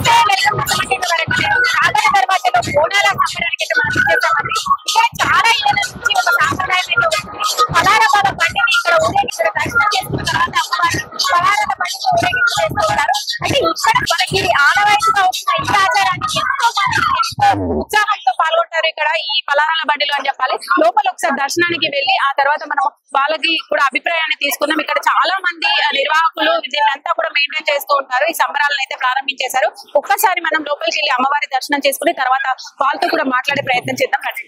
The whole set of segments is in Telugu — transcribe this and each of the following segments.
నమస్తే వెల్కమ్ టు సుమన్ టీవీ వరకు నేను సాధారణ దర్వాజలో బోనాల సంబరానికి అయితే మనం వచ్చేసామండి ఇక్కడ చాలా ఏళ్ళ నుంచి ఒక సాంప్రదాయం అయితే ఉంది పలారపాల బండిని ఇక్కడ ఊరేగించిన దర్శనం చేసుకున్న తర్వాత అమ్మవారిని పలారాల బండిని ఊరేగింపు చేస్తూ ఉంటారు అయితే ఇక్కడ మనకి ఆనవాయితీగా వస్తున్న ఈ ఆచారాన్ని ఎంతో మంది ఎంతో ఉత్సాహంతో పాల్గొంటారు ఇక్కడ ఈ పలారాల బండిలో అని చెప్పాలి లోపల ఒకసారి దర్శనానికి వెళ్ళి ఆ తర్వాత మనం వాళ్ళకి కూడా అభిప్రాయాన్ని తీసుకుందాం ఇక్కడ చాలా మంది ఆ, నిర్వాహకులు దీన్నంతా కూడా మెయింటైన్ చేస్తూ ఉంటారు ఈ సంబరాలను అయితే ప్రారంభించేశారు ఒక్కసారి మనం లోపలికి వెళ్ళి అమ్మవారి దర్శనం చేసుకుని తర్వాత వాళ్ళతో కూడా మాట్లాడే ప్రయత్నం చేద్దాం రండి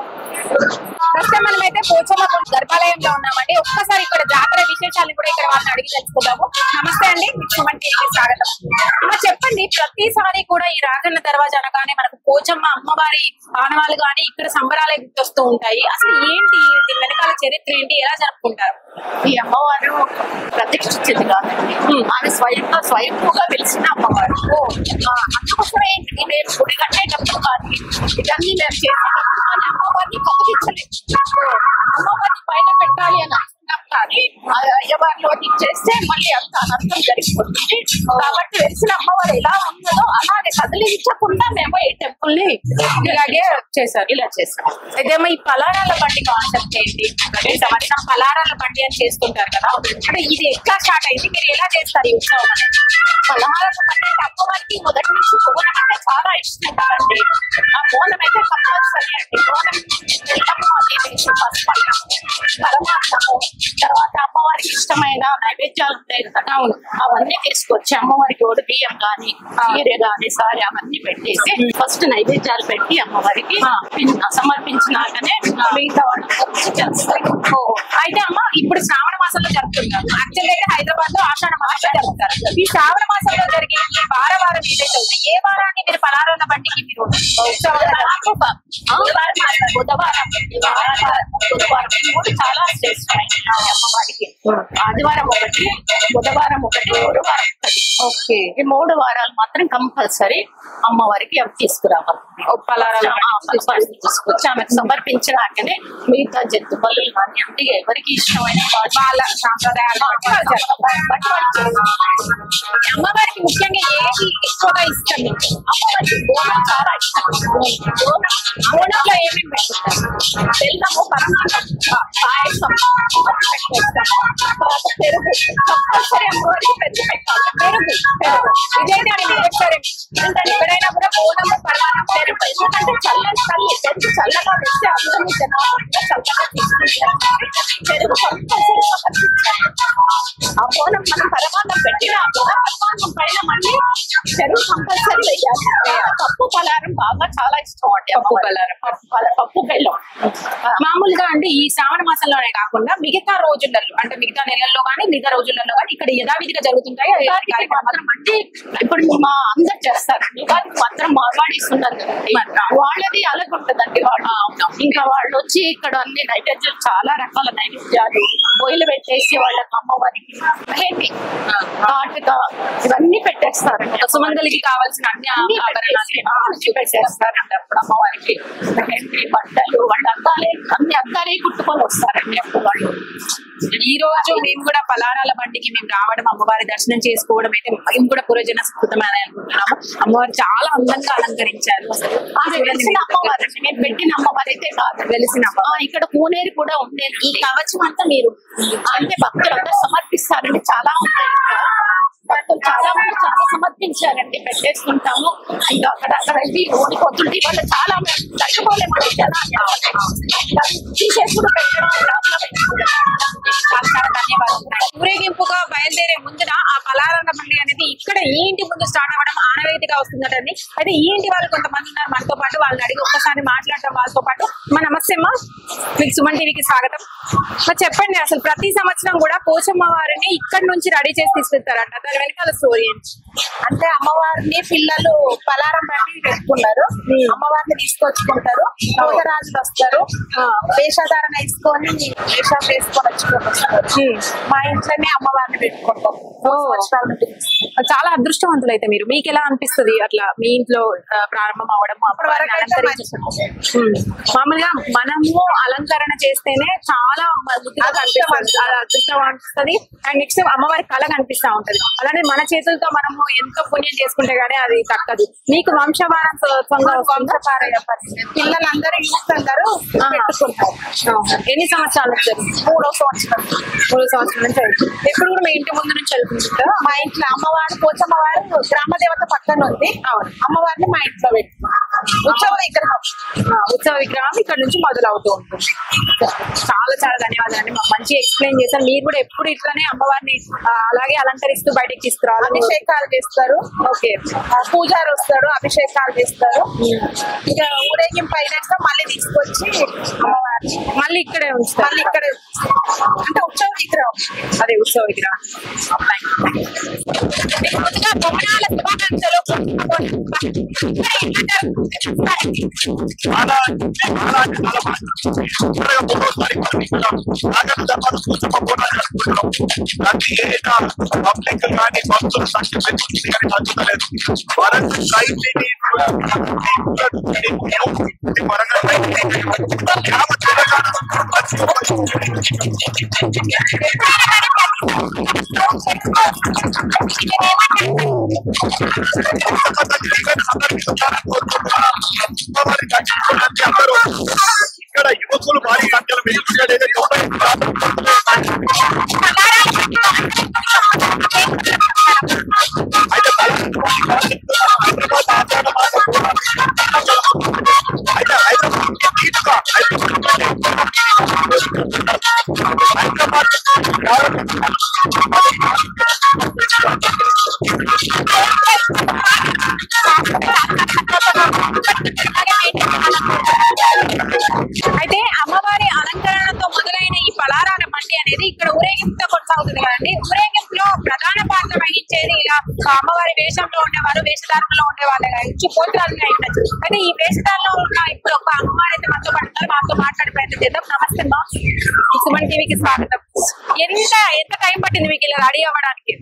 ప్రస్తుతం మనం అయితే పోచమ్మ గుడి గర్భాలయంలో ఉన్నామండి ఒక్కసారి ఇక్కడ జాతర విశేషాలు కూడా ఇక్కడ వాళ్ళని అడిగి తెలుసుకుందాము నమస్తే అండి మీకు సుమన్ టీవీకి స్వాగతం అమ్మ చెప్పండి ప్రతిసారి కూడా ఈ రాజన్న దర్వాజా అనగానే మనకు పోచమ్మ అమ్మవారి ఆనవాళ్ళు కానీ ఇక్కడ సంబరాలే గుర్తొస్తూ ఉంటాయి అసలు ఏంటి దీని వెనకాల చరిత్ర ఏంటి ఎలా జరుపుకుంటారు ఈ అమ్మవారు ప్రతిష్ఠించింది కాదండి ఆమె స్వయంగా స్వయంగా వెలిసిన అమ్మవారు ఆ, అందుకోసమే ఇంటికి మేము గుడి కట్టేటప్పుడు కానీ ఇవన్నీ మేము చేసేటప్పుడు కానీ అమ్మవారిని కదిలించలేదు అమ్మవారిని పైన పెట్టాలి అని అనుకున్నాం కానీ ఆ అయ్యవారిలో చేస్తే మళ్ళీ అంత అనర్థం జరిగిపోతుంది కాబట్టి వెలిసిన అమ్మవారు ఎలా ఉన్నదో అలాగే కదిలించకుండా మేము ఈ టెంపుల్ ని ఇలాగే చేశారు ఇలా చేస్తాం ఇదేమో ఈ పలారాల బండి కాన్సెప్ట్ ఏంటి ప్రతి సంవత్సరం పలారాల బండి అని చేస్తుంటారు కదా అంటే ఇది ఎట్లా స్టార్ట్ అయింది మీరు ఎలా చేస్తారు ఈ ఉత్సవం అనేది పలహారం అంటే అమ్మవారికి మొదటి నుంచి బోనం అంటే చాలా ఇష్టం కదండి ఆ బోనం అయితే కంపల్సరీ అండి బోనం బెల్లము అది వేసి పసుపు అన్నము, పరమాన్నము తర్వాత అమ్మవారికి ఇష్టమైన నైవేద్యాలు ఉంటాయి కదా అవును. అవన్నీ తీసుకొచ్చి అమ్మవారికి ఓడి బియ్యం గాని కీరె గాని సారి అవన్నీ పెట్టేసి ఫస్ట్ నైవేద్యాలు పెట్టి అమ్మవారికి ఆ. పిన్- సమర్పించినాకనే మిగతా వాళ్ళు చేస్తారు ఓ, అయితే అమ్మ ఇప్పుడు శ్రావణ మాసంలో జరుపుతున్నారు యాక్చువల్ అయితే హైదరాబాద్ లో ఆషాఢ మాసంలో జరుపుతారు ఈ శ్రావణ మాసంలో జరిగే ఈ వార వారం ఏదైతే ఉందో ఏ వారాన్ని మీరు పలారాల బండికి మీరు ఉత్సవాలు జరుపుకుంటారు? బుధవారం బుధవారం ఆదివారం, బుధవారం ఈ మూడు చాలా శ్రేష్టమైన అమ్మవారికి ఆదివారం ఒకటి బుధవారం ఒకటి గురువారం ఒకటి ఓకే ఈ మూడు వారాలు మాత్రం కంపల్సరీ అమ్మవారికి అవి తీసుకురావాలి ఓ పలారాల ఆ, బండి పసుపు తీసుకొచ్చి ఆమెకు సమర్పించడానికనే మిగతా జంతు బలు కానీ అంటే ఎవరికి ఇష్టమైన వాళ్ళు వాళ్ళ సాంప్రదాయాలు బట్టి వాళ్ళు జరుపుకుంటారు. బట్టి వాళ్ళు చేసుకుంటారు. అమ్మవారికి ముఖ్యంగా ఏది ఎక్కువగా ఇష్టం మీకు? అమ్మవారికి బోనం చాలా ఇష్టం బోనం బోనంలో ఏమేమి పెట్టుకుంటారు బెల్లము పరమాన్నం పా- పాయసం అది పెట్టేస్తాం తర్వాత పెరుగు కంపల్సరీ అమ్మవారికి పెరుగు పెట్టాలి పెరుగు పెరుగు ఇదైతే అని మీరు ఒకసారి ఎందుకంటే ఎక్కడైనా కూడా బోనము పరమాన్నం పెరుగు ఎందుకంటే చల్లని తల్లి పెరుగు చల్లగా వేస్తే అందరినీ జనాలంతా చల్లగా తీసుకుంటారు పెరుగు కంపల్సరీ సమర్పించాలి ఆ బోనం మనం పరమాన్నం పెట్టినా కూడా పరమాన్నం పైన మళ్ళీ పెరుగు కంపల్సరీ వేయాలి పప్పు పలారం బాగా చాలా ఇష్టం అండి పప్పు అమ్మవారికి. పలారం. పప్పు పల- పప్పు బెల్లం ఆ, మామూలుగా అంటే ఈ శ్రావణ మాసంలోనే కాకుండా మిగతా రోజులలో అంటే మిగతా నెలల్లో కానీ మిగతా రోజులలో కానీ ఇక్కడ యథావిధిగా జరుగుతుంటాయి ఆ ఉగాదికి కార్యక్రమాలు మాత్రం అంటే ఇప్పుడు మా అందరు చేస్తారు ఉగాదికి మాత్రం మార్వాడీస్ ఉన్నారు కదండి వాళ్ళది అలాగుంటదండి వాళ్ళు ఇంకా వాళ్ళు వచ్చి ఇక్కడ అన్ని నైవేద్యాలు చాలా రకాల నైవేద్యాలు పొయ్యిలు పెట్టేసి వాళ్ళకి అమ్మవారికి మెహందీ కాటుక ఇవన్నీ పెట్టేస్తారండి సుమంగలికి కావాల్సిన అన్ని అన్ని ఆభరణాలు పెట్టేసి, ఆ, అన్ని పెట్టేస్తారండి అప్పుడు అమ్మవారికి మెహందీ బట్టలు వాళ్ళ అద్దాలే అన్ని అద్దాలే కుట్టుకొని వస్తారండి అప్పుడు వాళ్ళు ఈ రోజు మేము కూడా పలారాల బండికి మేము రావడం అమ్మవారి దర్శనం చేసుకోవడం అయితే మేము కూడా పురజన స్ఫుతమని అనుకుంటున్నాము అమ్మవారు చాలా అందంగా అలంకరించారు అసలు ఆమె వెలిసిన అమ్మవారు అండి. మేము పెట్టిన అమ్మవారు అయితే కాదు వెలిసిన ఆ, ఇక్కడ పూనేరు కూడా ఉంది ఈ కవచం అంతా మీరు అంటే భక్తులందరూ సమర్పిస్తారండి చాలా ఉంటాయి భక్తులు చాలా మంది చాలా సమర్పించారండి పెట్టేసుకుంటాము ఇంకా అక్కడ అక్కడ వెళ్ళి ఓడిపోతుంటే ఇవాళ చాలా మేము తట్టుకోలేమండి జనాన్ని తీసేసి కూడా పెట్టడం లోపల పెట్టుకోవడం. చాలా చాలా ధన్యవాదాలు ఊరేగింపుగా బయలుదేరే ముందున ఆ పలారాల బండి అనేది ఇక్కడ ఈ ఇంటి ముందు స్టార్ట్ అవ్వడం ఆనవాయితీగా వస్తుందటండి అయితే ఈ ఇంటి వాళ్ళు కొంతమంది ఉన్నారు మనతో పాటు వాళ్ళని అడిగి ఒక్కసారి మాట్లాడటం వాళ్ళతో పాటు మా నమస్తే అమ్మా మీకు సుమన్ టీవీకి స్వాగతం మరి చెప్పండి అసలు ప్రతి సంవత్సరం కూడా పోచమ్మ వారిని ఇక్కడ నుంచి రెడీ చేసి తీసుకెళ్తారంట దాని వెనకాల స్టోరీ ఏంటి అంటే అమ్మవారిని పిల్లలు పలారం బండి పెట్టుకున్నారు అమ్మవారిని తీసుకొచ్చుకుంటారు రాజులు వస్తారు ఆ. వేషధారణ వేసుకొని వేషాలు వేసుకొని వచ్చుకొని వస్తారు మా ఇంట్లోనే అమ్మవారిని పెట్టుకుంటాం ఓ. సంవత్సరాల నుండి చాలా అదృష్టవంతులు అయితే మీరు మీకు ఎలా అనిపిస్తుంది అట్లా మీ ఇంట్లో ఆ, ప్రారంభం అవడం అమ్మవారిని అలంకరించడం ఉమ్. మామూలుగా మనము అలంకరణ చేస్తేనే చాలా మ- ముద్దుగా కనిపిస్తుంది అది అదృష్టం అనిపిస్తుంది అండ్ నెక్స్ట్ అమ్మవారి కళ కనిపిస్తా ఉంటది అలానే మన చేతులతో మనము ఎంతో పుణ్యం చేసుకుంటే గానీ అది తక్కదు మీకు వంశవారసత్వంగా వస్తుందా పిల్లలందరూ యూత్ అందరూ ఆహా. పెట్టుకుంటారు ఆహా. ఎన్ని సంవత్సరాలు వచ్చారు మూడో సంవత్సరం మూడు సంవత్సరాల నుంచి వెళ్తుంది ఎప్పుడు కూడా మీ ఇంటి ముందు నుంచి వెళ్తుంటారా మా ఇంట్లో అమ్మవారు పోచమ్మవారు గ్రామ దేవత పక్కన ఉంది అవును. అమ్మవారిని మా ఇంట్లో పెట్టి ఉత్సవ విగ్రహం ఆ, ఉత్సవ విగ్రహం ఇక్కడ నుంచి మొదలవుతూ ఉంటుంది చాలా చాలా ధన్యవాదాలు అండి మాకు మంచి ఎక్స్ప్లెయిన్ చేశారు మీరు కూడా ఎప్పుడు ఇట్లానే అమ్మవారిని ఆ, అలాగే అలంకరిస్తూ బయటికి తీసుకురావాలి అభిషేకాలు చేస్తారు ఓకే ఆ, పూజారి వస్తారు అభిషేకాలు చేస్తారు ఇంకా ఊరేగింపు అయినాక మళ్ళీ తీసుకొచ్చి అమ్మవారిని మళ్ళీ ఇక్కడే ఉంచుతారు మళ్ళీ ఇక్కడ అంటే ఉత్సవ విగ్రహం అదే ఉత్సవ విగ్రహం మీకు ముందుగా బొమ్మనాల శుభాకాంక్షలు చాలా చాలా చాలా బాగా త్వరగా మూడోసారి మనం ఇక్కడ నాగరిక జపాన్ కూర్చొని పోరాటం జరుపుకుంటున్నాం. ప్రతి ఏటా పబ్లిక్ కానీ భక్తుల సంఖ్య పెరుగుతుంది కానీ తగ్గుతలేదు వరంగల్ రైతుని వరంగల్ రైతుని యావత్ తెలంగాణ ప్రతి అందరూ ఇక్కడ యువకులు భారీ సంఖ్యలో మెరుగుదల అయితే హైదరాబాద్ ఆంధ్ర మాసం కూడా అయితే హైదరాబాద్ నీటుగా హైదరాబాద్ అయితే అమ్మవారి అలంకరణతో మొదలైన ఈ పలారాల మండి అనేది ఇక్కడ ఊరేగింపుతో కొనసాగుతుంది కదండి ఊరేగింపులో ప్రధాన పాత్ర వహించేది ఇలా అమ్మవారి వేషంలో ఉండేవారు వేషధారణలో ఉండే వాళ్ళే కావచ్చు పోతురాలుగా ఉండొచ్చు అయితే ఈ వేషధారణలో ఉన్న ఇప్పుడు ఒక అమ్మవారు అయితే మనతో పడుతున్నారు మాతో మాట్లాడే ప్రయత్నం చేద్దాం నమస్తే మా ఈ సుమన్ టీవీకి స్వాగతం ఎంత ఎంత టైం పట్టింది మీకు ఇలా రెడీ అవ్వడానికి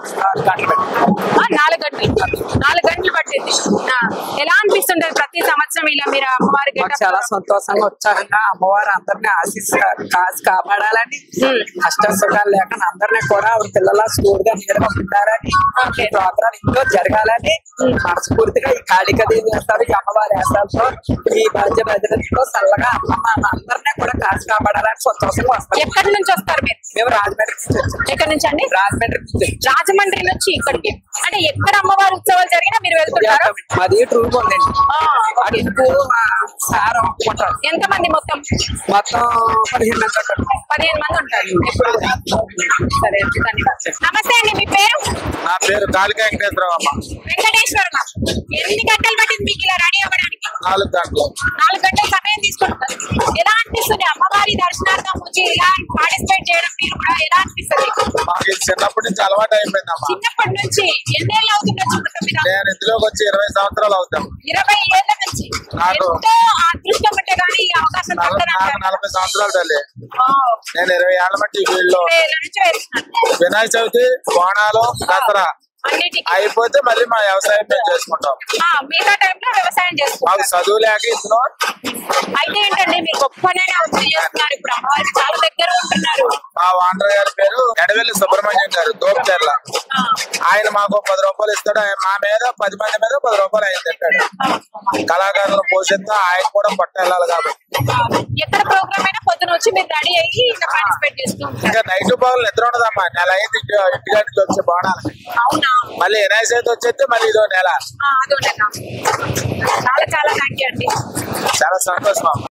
ఆ, నాలుగు గంటలు నాలుగు గంటలు పట్టింది ఆ, ఎలా అనిపిస్తుంటది ప్రతి సంవత్సరం ఇలా మీరు అమ్మవారి మాకు getup చాలా సంతోషంగా ఉత్సాహంగా అమ్మవారు అందరినీ ఆశిస్తారు కాసి కాపాడాలని Hmm. కష్ట సుఖాలు లేకుండా అందరినీ కూడా ఆవిడ పిల్లల స్కూల్ గా నీడగా ఉండాలని Okay. ఈ ప్రోగ్రాం ఇంట్లో జరగాలని మనస్ఫూర్తిగా ఈ కాళిక దేవి వేస్తారు ఈ అమ్మవారి వేస్తాలతో ఈ మధ్య భద్రతతో చల్లగా అమ్మ అందరినీ కూడా కాసి కాపాడాలని సంతోషంగా వస్తారు ఎక్కడి నుంచి వస్తారు మీరు మేము రాజమండ్రి నుంచి వచ్చాం. ఎక్కడి నుంచి అండి రాజమండ్రి నుంచి వచ్చాం. రాజమండ్రి నుంచి ఇక్కడికి అంటే ఎక్కడ అమ్మవారి ఉత్సవాలు జరిగినా మీరు వెళ్తుంటారు మాది ట్రూప్ ఉందండి అది ఇంకో సారం ఉంటారు ఎంత మంది మొత్తం మొత్తం పదిహేను మంది ఉంటారు. పదిహేను మంది ఉంటారు ఎప్పుడు కూడా. సరే ధన్యవాదాలు నమస్తే అండి మీ పేరు నా పేరు కాళిక వెంకటేశ్వరరావు అమ్మ వెంకటేశ్వరమ్మ ఎన్ని గంటలు పట్టింది మీకు ఇలా రెడీ అవ్వడానికి నాలుగు గంటలు నాలుగు గంటల సమయం తీసుకుంటారు ఎలా అనిపిస్తుంది అమ్మవారి దర్శనార్థం వచ్చి ఇలా పార్టిసిపేట్ చేయడం మీరు కూడా ఎలా అనిపిస్తుంది మాకు ఇది చిన్నప్పటి నుంచి అలవాటు అయిపోయిందమ్మా చిన్నప్పటి నుంచి ఎన్నేళ్ళు అవుతుండొచ్చు మొత్తం మీద నేను ఇందులోకి వచ్చి ఇరవై సంవత్సరాలు అవుతాం ఇరవై ఏళ్ల నుంచి నాకు- ఎంతో అదృష్టం ఉంటే కానీ ఈ అవకాశం నల- నాకు దక్కదంటారు. నలభై సంవత్సరాలు తల్లి ఆ, నేను ఇరవై ఏళ్ల మట్టి ఈ ఫీల్డ్ లో ఇరవై ఏళ్ల నుంచి వేస్తున్నారు వినాయక చవితి బోనాలు దసరా అన్నిటికీ అయిపోతే మళ్ళీ మా వ్యవసాయం మేము చేసుకుంటాం ఆ, మిగతా టైంలో వ్యవసాయం మాకు చేసుకుంటారు చదువు లేక ఇందులో అయితే ఏంటండి మీరు గొప్పనే అభివృద్ధి చేస్తున్నారు ఇప్పుడు అమ్మవారికి చాలా దగ్గర ఉంటున్నారు మా వాండర్ గారి పేరు ఎడవెల్లి సుబ్రహ్మణ్యం గారు దోపచెర్ల ఆ, ఆయన మాకు పది రూపాయలు ఇస్తాడు ఆయన మా మీద పది మంది మీద పది రూపాయలు ఆయన తింటాడు కళాకారులను పోషిస్తా ఆయన కూడా పట్ట వెళ్ళాలి కాబట్టి ఆ, ఎక్కడ ప్రోగ్రామ్ అయినా పొద్దున వచ్చి మీరు రెడీ అయ్యి ఇంకా పార్టిసిపేట్ చేస్తూ ఉంటారు ఇంకా నైట్ పగలు నిద్ర ఉండదమ్మా నెల అయింది ఇంటి ఇంటికాడికి వచ్చే బోనాలు అవునా మళ్ళీ వినాయక చవితి వచ్చేస్తే మళ్ళీ ఇదో నెల ఆ, అదోనేనా చాలా చాలా థ్యాంక్ యూ అండి చాలా సంతోషం అమ్మా